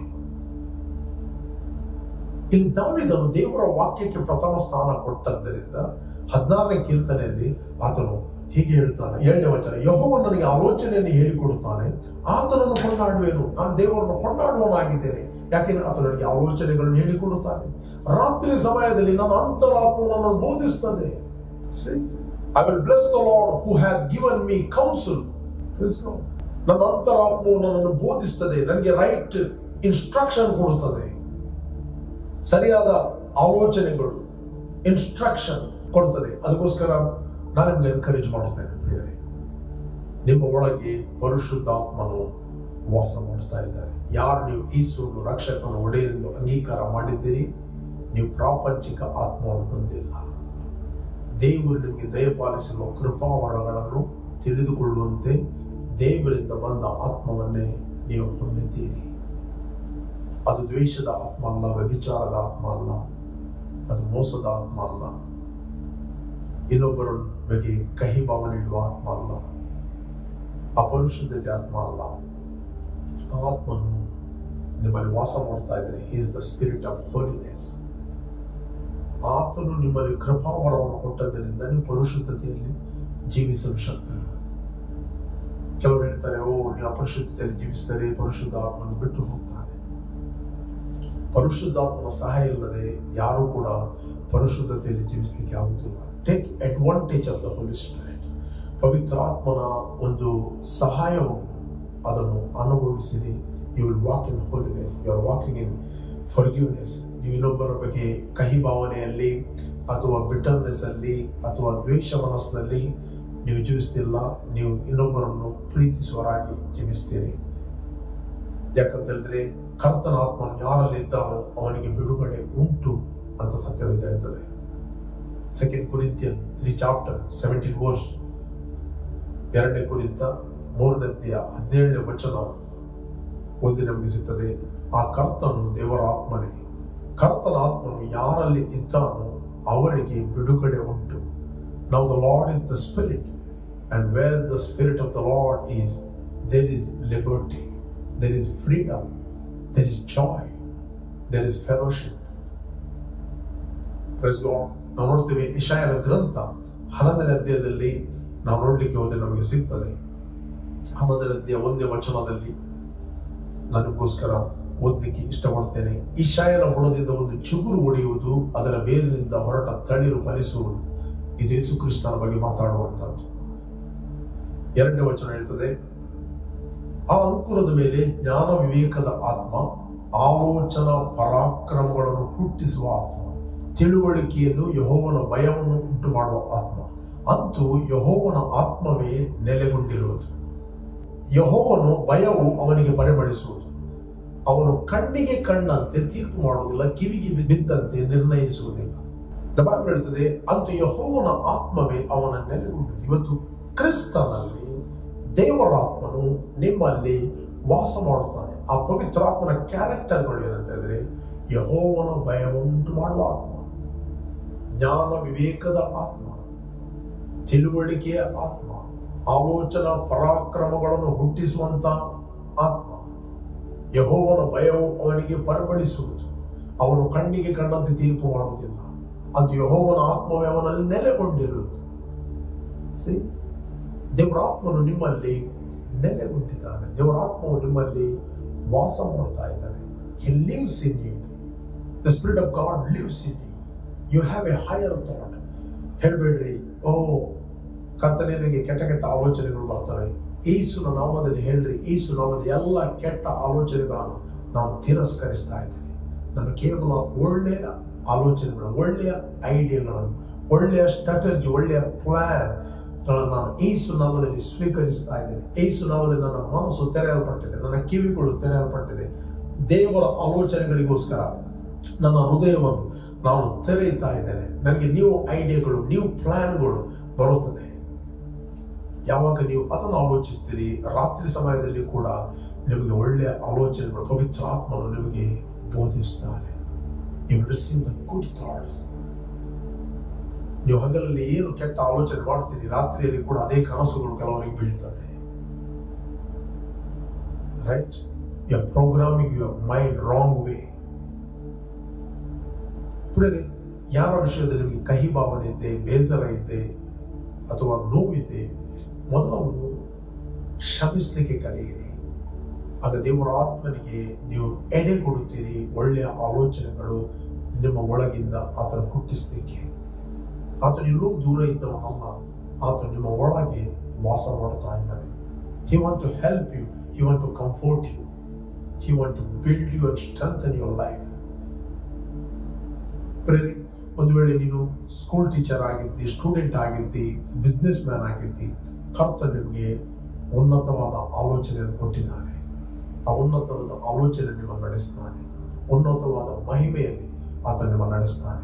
Speaker 1: ಇಲ್ಲಿ ದಾವಿದನು ದೇವರ ವಾಕ್ಯಕ್ಕೆ ಪ್ರಥಮ ಸ್ಥಾನ ಕೊಟ್ಟದ್ದರಿಂದ ಹದಿನಾರನೇ ಕೀರ್ತನೆಯಲ್ಲಿ ಆತನು ಹೀಗೆ ಹೇಳ್ತಾನೆ ಏಳನೇ ವಚನ ಯಹೋವ ನನಗೆ ಆಲೋಚನೆಯನ್ನು ಹೇಳಿಕೊಡುತ್ತಾನೆ ಆತನನ್ನು ಕೊಂಡಾಡುವೆನು ನಾನು ದೇವರನ್ನು ಕೊಂಡಾಡುವನಾಗಿದ್ದೇನೆ ಯಾಕೆಂದ್ರೆ ಆತ ನನಗೆ ಆಲೋಚನೆಗಳನ್ನು ಹೇಳಿಕೊಡುತ್ತಾನೆ ರಾತ್ರಿ ಸಮಯದಲ್ಲಿ ನನ್ನ ಅಂತರಾತ್ಮ ನನ್ನನ್ನು ಬೋಧಿಸ್ತದೆ I will bless the Lord who have given me counsel ನನ್ನ ಅಂತರಾತ್ಮವು ನನ್ನನ್ನು ಬೋಧಿಸ್ತದೆ ನನಗೆ ರೈಟ್ ಇನ್ಸ್ಟ್ರಕ್ಷನ್ ಕೊಡುತ್ತದೆ ಸರಿಯಾದ ಆಲೋಚನೆಗಳು ಇನ್ಸ್ಟ್ರಕ್ಷನ್ ಕೊಡುತ್ತದೆ ಅದಕ್ಕೋಸ್ಕರ ನಾನು ನಿಮ್ಗೆ ಎನ್ಕರೇಜ್ ಮಾಡುತ್ತೇನೆ ಪ್ರಿಯರೇ ನಿಮ್ಮ ಒಳಗೆ ಪರಿಶುದ್ಧಾತ್ಮನು ವಾಸ ಮಾಡ್ತಾ ಇದ್ದಾರೆ ಯಾರು ನೀವು ಈಸುವನ್ನು ರಕ್ಷಕನ ಒಡೆಯರೆಂದು ಅಂಗೀಕಾರ ಮಾಡಿದ್ದೀರಿ ನೀವು ಪ್ರಾಪಂಚಿಕ ಆತ್ಮವನ್ನು ಹೊಂದಿಲ್ಲ ದೇವರು ನಿಮಗೆ ದಯಪಾಲಿಸಿರುವ ಕೃಪಾವರಗಳನ್ನು ತಿಳಿದುಕೊಳ್ಳುವಂತೆ ದೇವರಿಂದ ಬಂದ ಆತ್ಮವನ್ನೇ ನೀವು ಹೊಂದಿದ್ದೀರಿ ಅದು ದ್ವೇಷದ ಆತ್ಮ ಅಲ್ಲ ವ್ಯಭಿಚಾರದ ಆತ್ಮ ಅಲ್ಲ ಅದು ಮೋಸದ ಆತ್ಮ ಅಲ್ಲ ಇನ್ನೊಬ್ಬರ ಬಗ್ಗೆ ಕಹಿ ಭಾವನೆ ಇಡುವ ಆತ್ಮ ಅಲ್ಲ ಅಪರಿಶುದ್ಧತೆ ಆತ್ಮ ಅಲ್ಲ ಆ ಆತ್ಮನು ನಿಮ್ಮಲ್ಲಿ ವಾಸ ಮಾಡ್ತಾ ಇದ್ದಾರೆ is the Spirit of holiness ಆತನು ನಿಮ್ಮಲ್ಲಿ ಕೃಪಾವರವನ್ನು ಕೊಟ್ಟದ್ದರಿಂದ ನೀವು ಪರಿಶುದ್ಧತೆಯಲ್ಲಿ ಜೀವಿಸಲು ಶಕ್ತರು ಕೆಲವರು ಹೇಳ್ತಾರೆ ಓ ನೀವು ಅಪರಿಶುದ್ಧತೆಯಲ್ಲಿ ಜೀವಿಸಿದರೆ ಪರಿಶುದ್ಧ ಆತ್ಮನು ಬಿಟ್ಟು ಹೋಗ್ತಾನೆ ಪರಿಶುದ್ಧಾತ್ಮನ ಸಹಾಯ ಇಲ್ಲದೆ ಯಾರೂ ಕೂಡ ಪರಿಶುದ್ಧತೆಯಲ್ಲಿ ಜೀವಿಸಲಿಕ್ಕೆ ಆಗುತ್ತಿಲ್ಲ take advantage of the Holy Spirit ಪವಿತ್ರಾತ್ಮನ ಒಂದು ಸಹಾಯವನ್ನು ಅದನ್ನು ಅನುಭವಿಸಿರಿ you will walk in holiness you are walking in forgiveness ನೀವು ಇನ್ನೊಬ್ಬರ ಬಗ್ಗೆ ಕಹಿ ಭಾವನೆಯಲ್ಲಿ ಅಥವಾ ಬಿಟರ್ನೆಸ್ ಅಲ್ಲಿ ಅಥವಾ ದ್ವೇಷ ಮನಸ್ಸಿನಲ್ಲಿ ನೀವು ಜೀವಿಸ್ತಿಲ್ಲ ನೀವು ಇನ್ನೊಬ್ಬರನ್ನು ಪ್ರೀತಿಸುವರಾಗಿ ಜೀವಿಸ್ತೀರಿ ಯಾಕಂತ ಹೇಳಿದ್ರೆ ಕರ್ತನ ಆತ್ಮನು ಯಾರಲ್ಲಿ ಇದ್ದಾನೋ ಅವನಿಗೆ ಬಿಡುಗಡೆ ಉಂಟು ಅಂತ ಸತ್ಯವೇದ ಹೇಳ್ತದೆ second Corinthian three chapter seventeen verse ಎರಡನೇ ಕುರಿತ ಮೂರನೇ ಅಧ್ಯಾಯ ಹದಿನೇಳನೇ ವಚನ ಓದಿ ನಮಗೆ ಸಿಗ್ತದೆ ಆ ಕರ್ತನು ದೇವರ ಆತ್ಮನೇ ಕರ್ತನ ಆತ್ಮನು ಯಾರಲ್ಲಿ ಇದ್ದಾನೋ ಅವರಿಗೆ ಬಿಡುಗಡೆ ಉಂಟು ನಾವು the Lord is the Spirit and where the Spirit of the Lord is there is liberty there is freedom there is joy there is fellowship Praise God. ನಾವು ನೋಡ್ತೀವಿ ಇಶಾಯನ ಗ್ರಂಥ ಹನ್ನೊಂದನೇ ಅಧ್ಯಾಯದಲ್ಲಿ ನಾವು ನೋಡ್ಲಿಕ್ಕೆ ಹೋದ್ರೆ ನಮಗೆ ಸಿಗ್ತದೆ ಹನ್ನೊಂದನೇ ಅಧ್ಯಾಯ ಒಂದೇ ವಚನದಲ್ಲಿ ನನಗೋಸ್ಕರ ಓದಲಿಕ್ಕೆ ಇಷ್ಟಪಡ್ತೇನೆ ಇಶಾಯನ ಬುಡದಿಂದ ಒಂದು ಚುಗುರು ಒಡೆಯುವುದು ಅದರ ಬೇರಿನಿಂದ ಹೊರಟ ತಳಿರು ಫಲಿಸುವುದು ಇದು ಯೇಸು ಕ್ರಿಸ್ತನ ಬಗ್ಗೆ ಮಾತಾಡುವಂತಹದ್ದು ಎರಡನೇ ವಚನ ಹೇಳ್ತದೆ ಆ ಅಂಕುರದ ಮೇಲೆ ಜ್ಞಾನ ವಿವೇಕದ ಆತ್ಮ ಆಲೋಚನಾ ಪರಾಕ್ರಮಗಳನ್ನು ಹುಟ್ಟಿಸುವ ಆತ್ಮ ತಿಳುವಳಿಕೆಯನ್ನು ಯಹೋವನ ಭಯವನ್ನು ಉಂಟು ಮಾಡುವ ಆತ್ಮ ಅಂತೂ ಯಹೋವನ ಆತ್ಮವೇ ನೆಲೆಗೊಂಡಿರುವುದು ಯಹೋವನು ಭಯವು ಅವನಿಗೆ ಪರಿಮಳಿಸುವುದು ಅವನು ಕಣ್ಣಿಗೆ ಕಣ್ಣಂತೆ ತೀರ್ಪು ಮಾಡುವುದಿಲ್ಲ ಕಿವಿಗೆ ಬಿದ್ದಂತೆ ನಿರ್ಣಯಿಸುವುದಿಲ್ಲ The Bible ಹೇಳ್ತದೆ ಅಂತೂ ಯಹೋವನ ಆತ್ಮವೇ ಅವನ ನೆಲೆಗೊಂಡಿದೆ ಇವತ್ತು ಕ್ರಿಸ್ತನಲ್ಲಿ ದೇವರ ಆತ್ಮನು ನಿಮ್ಮಲ್ಲಿ ವಾಸ ಮಾಡುತ್ತಾನೆ ಆ ಪವಿತ್ರಾತ್ಮನ ಕ್ಯಾರೆಕ್ಟರ್ಗಳು ಏನಂತ ಹೇಳಿದ್ರೆ ಯಹೋವನ ಭಯವುಂಟು ಮಾಡುವ ಆತ್ಮ ಜ್ಞಾನ ವಿವೇಕದ ಆತ್ಮ ತಿಳುವಳಿಕೆಯ ಆತ್ಮ ಆಲೋಚನಾ ಪರಾಕ್ರಮಗಳನ್ನು ಹುಟ್ಟಿಸುವಂತ ಆತ್ಮ ಯಹೋವನ ಭಯವು ಅವನಿಗೆ ಪರಿಮಳಿಸುವುದು ಅವನು ಕಣ್ಣಿಗೆ ಕಣ್ಣಂತೆ ತೀರ್ಪು ಮಾಡುವುದಿಲ್ಲ ಅದು ಯಹೋವನ ಆತ್ಮವೇ ಅವನಲ್ಲಿ ನೆಲೆಗೊಂಡಿರುವುದು See? ದೇವರ ಆತ್ಮನು ನಿಮ್ಮಲ್ಲಿ ನೆಲೆಗೊಂಡಿದ್ದಾನೆ ದೇವರ ಆತ್ಮವು ನಿಮ್ಮಲ್ಲಿ ವಾಸ ಮಾಡ್ತಾ ಇದ್ದಾನೆ he lives in you the Spirit of God lives in you you have a higher thought ಹೇಳ್ಬೇಡ್ರಿ ಓ ಕರ್ತನೆ ನನಗೆ ಕೆಟ್ಟ ಕೆಟ್ಟ ಆಲೋಚನೆಗಳು ಬರ್ತವೆ ಏಸುನ ನಾಮದಲ್ಲಿ ಹೇಳ್ರಿ ಏಸು ನಾಮದ ಎಲ್ಲ ಕೆಟ್ಟ ಆಲೋಚನೆಗಳನ್ನು ನಾನು ತಿರಸ್ಕರಿಸ್ತಾ ಇದ್ದೇನೆ ನಾನು ಕೇವಲ ಒಳ್ಳೆಯ ಆಲೋಚನೆಗಳು ಒಳ್ಳೆಯ ಐಡಿಯಾಗಳನ್ನು ಒಳ್ಳೆಯ ಸ್ಟ್ರಾಟಜಿ ಒಳ್ಳೆಯ ಪ್ಲಾನ್ ನಾನು ಏಸು ನಾಮದಲ್ಲಿ ಸ್ವೀಕರಿಸ್ತಾ ಇದ್ದೇನೆ ಏಸು ನಾಮದಲ್ಲಿ ನನ್ನ ಮನಸ್ಸು ತೆರೆಯಲ್ಪಟ್ಟಿದೆ ನನ್ನ ಕಿವಿಗಳು ತೆರೆಯಲ್ಪಟ್ಟಿದೆ ದೇವರ ಆಲೋಚನೆಗಳಿಗೋಸ್ಕರ ನನ್ನ ಹೃದಯವನ್ನು ನಾನು ತೆರೆಯುತ್ತಾ ಇದ್ದೇನೆ ನನಗೆ ನ್ಯೂ ಐಡಿಯಾಗಳು ನ್ಯೂ ಪ್ಲಾನ್ಗಳು ಬರುತ್ತದೆ ಯಾವಾಗ ನೀವು ಅದನ್ನು ಆಲೋಚಿಸ್ತೀರಿ ರಾತ್ರಿ ಸಮಯದಲ್ಲಿ ಕೂಡ ನಿಮಗೆ ಒಳ್ಳೆಯ ಆಲೋಚನೆಗಳು ಪವಿತ್ರ ಆತ್ಮನು ನಿಮಗೆ ಬೋಧಿಸ್ತಾರೆ you receive the good thoughts ನೀವು ಹಗಲಲ್ಲಿ ಏನು ಕೆಟ್ಟ ಆಲೋಚನೆ ಮಾಡ್ತೀರಿ ರಾತ್ರಿಯಲ್ಲಿ ಕೂಡ ಅದೇ ಕನಸುಗಳು ಕೆಲವರಿಗೆ ಬೀಳ್ತದೆ right you are programming your mind wrong way ಪ್ರೇರೆ ಯಾರ ವಿಷಯದಲ್ಲಿ ನಿಮಗೆ ಕಹಿ ಭಾವನೆ ಇದೆ ಬೇಸರ ಇದೆ ಅಥವಾ ನೋವಿದೆ ಮೊದಲು ಶ್ರಮಿಸಲಿಕ್ಕೆ ಕಲಿಯಿರಿ ಆಗ ದೇವರ ಆತ್ಮನಿಗೆ ನೀವು ಎಡೆ ಕೊಡುತ್ತೀರಿ ಒಳ್ಳೆಯ ಆಲೋಚನೆಗಳು ನಿಮ್ಮ ಒಳಗಿಂದ ಆತನ ಹುಟ್ಟಿಸಲಿಕ್ಕೆ ಆತನು ಎಲ್ಲೂ ದೂರ ಇದ್ದವನಲ್ಲ ಆತ ನಿಮ್ಮ ಒಳಗೆ ವಾಸ ಮಾಡ್ತಾ ಇದ್ದಾನೆ he want to help you he want to comfort you he want to build you and strengthen your life ಪ್ರೇರಿ ಒಂದು ವೇಳೆ ನೀನು ಸ್ಕೂಲ್ ಟೀಚರ್ ಆಗಿದ್ದಿ ಸ್ಟೂಡೆಂಟ್ ಆಗಿದ್ದಿ ಬಿಸ್ನೆಸ್ ಮ್ಯಾನ್ ಆಗಿದ್ದಿ ಕರ್ತ ನಿಮಗೆ ಉನ್ನತವಾದ ಆಲೋಚನೆಯನ್ನು ಕೊಟ್ಟಿದ್ದಾನೆ ಆ ಉನ್ನತವಾದ ಆಲೋಚನೆ ನಿಮ್ಮ ನಡೆಸ್ತಾನೆ ಉನ್ನತವಾದ ಮಹಿಮೆಯಲ್ಲಿ ಆತ ನಿಮ್ಮ ನಡೆಸ್ತಾನೆ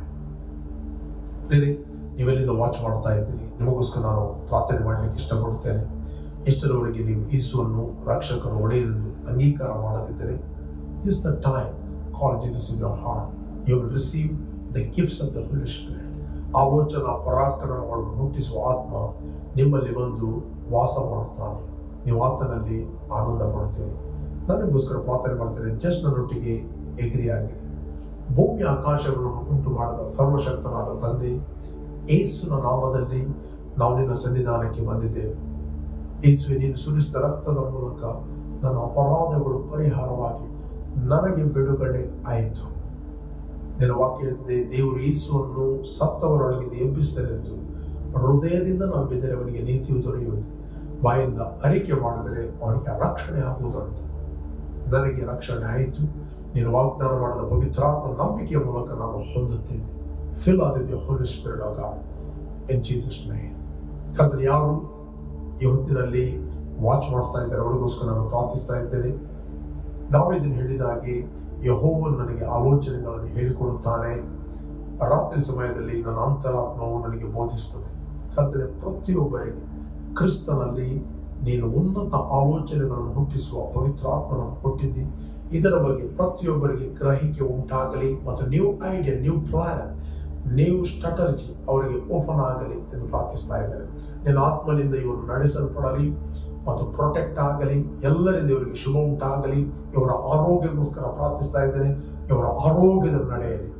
Speaker 1: ಬೇರೆ ನೀವೆಲ್ಲಿಂದ ವಾಚ್ ಮಾಡ್ತಾ ಇದ್ದೀರಿ ನಿಮಗೋಸ್ಕರ ನಾನು ಪ್ರಾರ್ಥನೆ ಮಾಡಲಿಕ್ಕೆ ಇಷ್ಟಪಡುತ್ತೇನೆ ಇಷ್ಟರವರೆಗೆ ನೀವು ಯೇಸುವನ್ನು ರಕ್ಷಕರು ಒಡೆಯಲೆಂದು ಅಂಗೀಕಾರ ಮಾಡದಿದ್ದರೆ this the time call Jesus in your heart you will receive the gifts of the Holy Spirit ಆಲೋಚನಾ ಪರಾಕ್ರಮಗಳನ್ನು ಹುಟ್ಟಿಸುವ ಆತ್ಮ ನಿಮ್ಮಲ್ಲಿ ಬಂದು ವಾಸ ಮಾಡುತ್ತಾನೆ ನೀವು ಆತನಲ್ಲಿ ಆನಂದ ಪಡುತ್ತೀರಿ ನನಗೋಸ್ಕರ ಪ್ರಾರ್ಥನೆ ಮಾಡ್ತೇನೆ ಜಸ್ಟ್ ನನ್ನೊಟ್ಟಿಗೆ ಎಗ್ರಿ ಆಗಿರಿ ಭೂಮಿ ಆಕಾಶಗಳನ್ನು ಉಂಟು ಮಾಡಿದ ಸರ್ವಶಕ್ತನಾದ ತಂದೆ ಏಸುನ ನಾಮದಲ್ಲಿ ನಾವು ನಿನ್ನ ಸನ್ನಿಧಾನಕ್ಕೆ ಬಂದಿದ್ದೇವೆ ಯೇಸುವೆ ನೀನು ಸುರಿಸಿದ ರಕ್ತದ ಮೂಲಕ ನನ್ನ ಅಪರಾಧಗಳು ಪರಿಹಾರವಾಗಿ ನನಗೆ ಬಿಡುಗಡೆ ಆಯಿತು ನಿನ್ನ ವಾಕ್ಯ ಹೇಳ್ತದೆ ದೇವರು ಯೇಸುವನ್ನು ಸತ್ತವರೊಳಗಿಂದ ಎಬ್ಬಿಸಿದರೆಂದು ಹೃದಯದಿಂದ ನಂಬಿದರೆ ಅವನಿಗೆ ನೀತಿಯು ದೊರೆಯುವುದು ಬಾಯಿಂದ ಅರಿಕೆ ಮಾಡಿದರೆ ಅವನಿಗೆ ರಕ್ಷಣೆ ಆಗುವುದು ಅಂತ ನನಗೆ ರಕ್ಷಣೆ ಆಯಿತು ನೀನು ವಾಗ್ದಾನ ಮಾಡಿದ ಪವಿತ್ರಾತ್ಮ ನಂಬಿಕೆಯ ಮೂಲಕ ನಾನು ಹೊಂದುತ್ತೇನೆ ಫಿಲ್ ಆದಿದ್ಯ ಹೋಲಿ ಸ್ಪಿರಿಟ್ ಆಗ ಇನ್ ಜೀಸಸ್ ಮೇ ಕರ್ತನ ಯಾರು ಈ ಹೊತ್ತಿನಲ್ಲಿ ವಾಚ್ ಮಾಡ್ತಾ ಇದ್ದಾರೆ ಅವರಿಗೋಸ್ಕರ ನಾನು ಪ್ರಾರ್ಥಿಸ್ತಾ ಇದ್ದೇನೆ ದಾವೇದನ್ ಹೇಳಿದ ಹಾಗೆ ಯಹೋವನ್ ನನಗೆ ಆಲೋಚನೆಗಳನ್ನು ಹೇಳಿಕೊಡುತ್ತಾನೆ ರಾತ್ರಿ ಸಮಯದಲ್ಲಿ ನನ್ನ ಅಂತರಾತ್ಮವು ನನಗೆ ಬೋಧಿಸುತ್ತದೆ ಕರ್ತನೆ ಪ್ರತಿಯೊಬ್ಬರಿಗೆ ಕ್ರಿಸ್ತನಲ್ಲಿ ನೀನು ಉನ್ನತ ಆಲೋಚನೆಗಳನ್ನು ಹುಟ್ಟಿಸುವ ಪವಿತ್ರಾತ್ಮನನ್ನು ಕೊಟ್ಟಿದ್ದಿ ಇದರ ಬಗ್ಗೆ ಪ್ರತಿಯೊಬ್ಬರಿಗೆ ಗ್ರಹಿಕೆ ಉಂಟಾಗಲಿ ಮತ್ತು new idea new plan new strategy ಅವರಿಗೆ ಓಪನ್ ಆಗಲಿ ಎಂದು ಪ್ರಾರ್ಥಿಸ್ತಾ ಇದ್ದಾರೆ ನಿನ್ನ ಆತ್ಮನಿಂದ ಇವರು ನಡೆಸಲ್ಪಡಲಿ ಮತ್ತು ಪ್ರೊಟೆಕ್ಟ್ ಆಗಲಿ ಎಲ್ಲರಿಂದ ಇವರಿಗೆ ಶುಭ ಉಂಟಾಗಲಿ ಇವರ ಆರೋಗ್ಯಕ್ಕೋಸ್ಕರ ಪ್ರಾರ್ಥಿಸ್ತಾ ಇದ್ದೇನೆ ಇವರ ಆರೋಗ್ಯದ ನಡೆಯಲಿ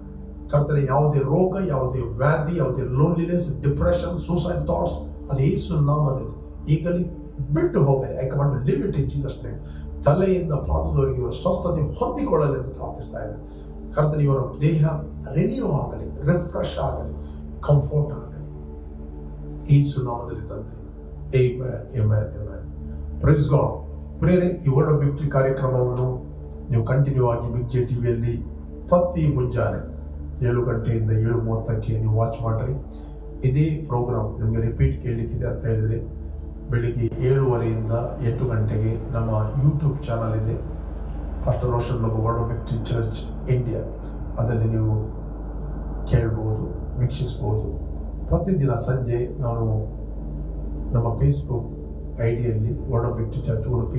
Speaker 1: ಕರ್ತನೆ ಯಾವುದೇ ರೋಗ ಯಾವುದೇ ವ್ಯಾಧಿ ಯಾವುದೇ ಲೋನ್ಲಿನೆಸ್ ಡಿಪ್ರೆಷನ್ ಸೂಸೈಡ್ ಥಾಟ್ಸ್ ಅದು ಯೇಸು ನಾಮದಲ್ಲಿ ಈಗಲೇ ಬಿಟ್ಟು ಹೋಗಲಿ I command leave it in Jesus name ತಲೆಯಿಂದ ಪಾದದವರೆಗೆ ಇವರು ಸ್ವಸ್ಥತೆ ಹೊಂದಿಕೊಳ್ಳಲಿ ಎಂದು ಪ್ರಾರ್ಥಿಸ್ತಾ ಇದೆ ಕರ್ತನೆ ಇವರ ದೇಹ ರಿನ್ಯೂ ಆಗಲಿ ರಿಫ್ರೆಶ್ ಆಗಲಿ ಕಂಫರ್ಟ್ ಆಗಲಿ ಈ ಸುನಾಮದಲ್ಲಿ ತಂದೆ Amen, amen, amen. Praise God. ಪ್ರೇರೆ ಈ ವರ್ಡ್ ಆಫ್ ವಿಕ್ಟ್ರಿ ಕಾರ್ಯಕ್ರಮವನ್ನು ನೀವು ಕಂಟಿನ್ಯೂ ಆಗಿ ಬಿಗ್ ಜೆ ಟಿವಿಯಲ್ಲಿ ಪ್ರತಿ ಮುಂಜಾನೆ ಏಳು ಗಂಟೆಯಿಂದ ಏಳು ಮೂವತ್ತಕ್ಕೆ ನೀವು ವಾಚ್ ಮಾಡ್ರಿ ಇದೇ ಪ್ರೋಗ್ರಾಮ್ ನಿಮಗೆ ರಿಪೀಟ್ ಕೇಳಲಿಕ್ಕಿದೆ ಅಂತ ಹೇಳಿದರೆ ಬೆಳಿಗ್ಗೆ ಏಳುವರೆಯಿಂದ ಎಂಟು ಗಂಟೆಗೆ ನಮ್ಮ ಯೂಟ್ಯೂಬ್ ಚಾನಲ್ ಇದೆ ಫಾಸ್ಟರ್ ರೋಷನ್ ನಮ್ಮ Word of Victory Church India ಅದರಲ್ಲಿ ನೀವು ಕೇಳ್ಬೋದು ವೀಕ್ಷಿಸ್ಬೋದು ಪ್ರತಿದಿನ ಸಂಜೆ ನಾನು ನಮ್ಮ ಫೇಸ್ಬುಕ್ ಐಡಿಯಲ್ಲಿ Word of Victory Church Udupi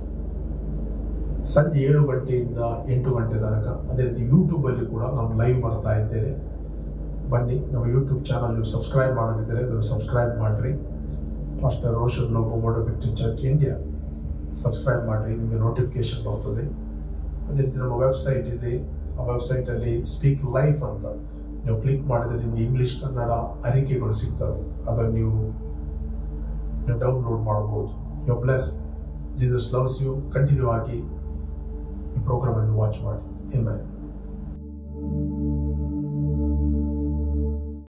Speaker 1: ಸಂಜೆ ಏಳು ಗಂಟೆಯಿಂದ ಎಂಟು ಗಂಟೆ ತನಕ ಅದೇ ರೀತಿ ಯೂಟ್ಯೂಬಲ್ಲಿ ಕೂಡ ನಾವು ಲೈವ್ ಬರ್ತಾ ಇದ್ದೇವೆ ಬನ್ನಿ ನಮ್ಮ ಯೂಟ್ಯೂಬ್ ಚಾನಲ್ ನೀವು ಸಬ್ಸ್ಕ್ರೈಬ್ ಮಾಡೋದಿದ್ದರೆ ಅದನ್ನು ಸಬ್ಸ್ಕ್ರೈಬ್ ಮಾಡಿರಿ pastor Roshan logo Word of Victory Church India subscribe ಮಾಡಿರಿ ನಿಮಗೆ ನೋಟಿಫಿಕೇಶನ್ ಬರ್ತದೆ ಅದೇ ರೀತಿ ನಮ್ಮ ವೆಬ್ಸೈಟ್ ಇದೆ ಆ ವೆಬ್ಸೈಟಲ್ಲಿ ಸ್ಪೀಕ್ ಲೈಫ್ ಅಂತ ನೀವು ಕ್ಲಿಕ್ ಮಾಡಿದರೆ ನಿಮಗೆ ಇಂಗ್ಲೀಷ್ ಕನ್ನಡ ಅರಿಕೆಗಳು ಸಿಗ್ತವೆ ಅದನ್ನು ನೀವು ನೀವು ಡೌನ್ಲೋಡ್ ಮಾಡ್ಬೋದು you bless Jesus loves you continue ಆಗಿ ಈ ಪ್ರೋಗ್ರಾಮನ್ನು ವಾಚ್ ಮಾಡಿ ಏಮೇ